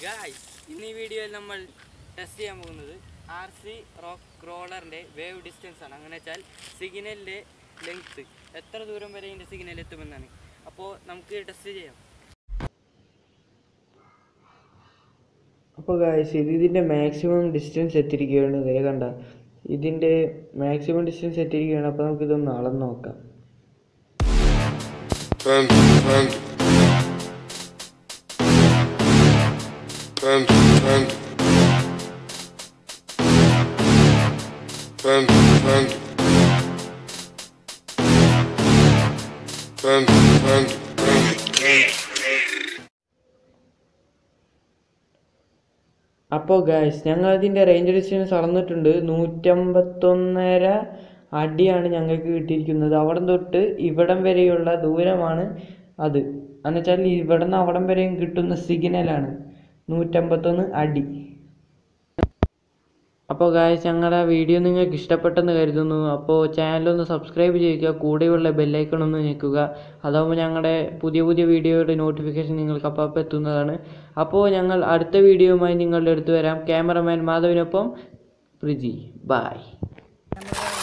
Guys ഇന്ന് ഈ വീഡിയോയിൽ നമ്മൾ ടെസ്റ്റ് ചെയ്യാൻ പോകുന്നത് ആർ സി റോക്ക് ക്രോളറിൻ്റെ വേവ് ഡിസ്റ്റൻസ് ആണ് അങ്ങനെ വെച്ചാൽ സിഗ്നലിൻ്റെ ലെങ്ത്ത് എത്ര ദൂരം വരെ ഇതിൻ്റെ സിഗ്നൽ എത്തുമെന്നാണ് അപ്പോൾ നമുക്ക് ടെസ്റ്റ് ചെയ്യാം അപ്പോൾ ഗായ്സ് ഇത് ഇതിൻ്റെ മാക്സിമം ഡിസ്റ്റൻസ് എത്തിയിരിക്കുകയാണ് ഇതേ കണ്ട ഇതിൻ്റെ മാക്സിമം ഡിസ്റ്റൻസ് എത്തിയിരിക്കുകയാണ് അപ്പോൾ നമുക്കിതൊന്ന് അളന്ന് നോക്കാം Panda, panda. Panda, panda. Panda, panda. Panda, panda, panda. അപ്പോൾ ഗായ്സ് ഞങ്ങൾ അതിൻ്റെ റേഞ്ച് ഡിസ്റ്റൻസ് അളന്നിട്ടുണ്ട് നൂറ്റമ്പത്തൊന്നര അടിയാണ് ഞങ്ങൾക്ക് കിട്ടിയിരിക്കുന്നത് അവിടം തൊട്ട് ഇവിടം വരെയുള്ള ദൂരമാണ് അത് എന്നുവെച്ചാൽ ഇവിടെ നിന്ന് അവിടം വരെയും കിട്ടുന്ന സിഗ്നലാണ് നൂറ്റമ്പത്തൊന്ന് അടി അപ്പോൾ ഗായ്സ് ഞങ്ങളുടെ വീഡിയോ നിങ്ങൾക്ക് ഇഷ്ടപ്പെട്ടെന്ന് കരുതുന്നു അപ്പോൾ ചാനലൊന്ന് സബ്സ്ക്രൈബ് ചെയ്യുക കൂടെയുള്ള ബെല്ലൈക്കൺ ഒന്ന് ഞെക്കുക അതാകുമ്പോൾ ഞങ്ങളുടെ പുതിയ പുതിയ വീഡിയോയുടെ നോട്ടിഫിക്കേഷൻ നിങ്ങൾക്ക് അപ്പം എത്തുന്നതാണ് അപ്പോൾ ഞങ്ങൾ അടുത്ത വീഡിയോയുമായി നിങ്ങളുടെ അടുത്ത് വരാം ക്യാമറമാൻ മാധവിനൊപ്പം പ്രിജി ബായ്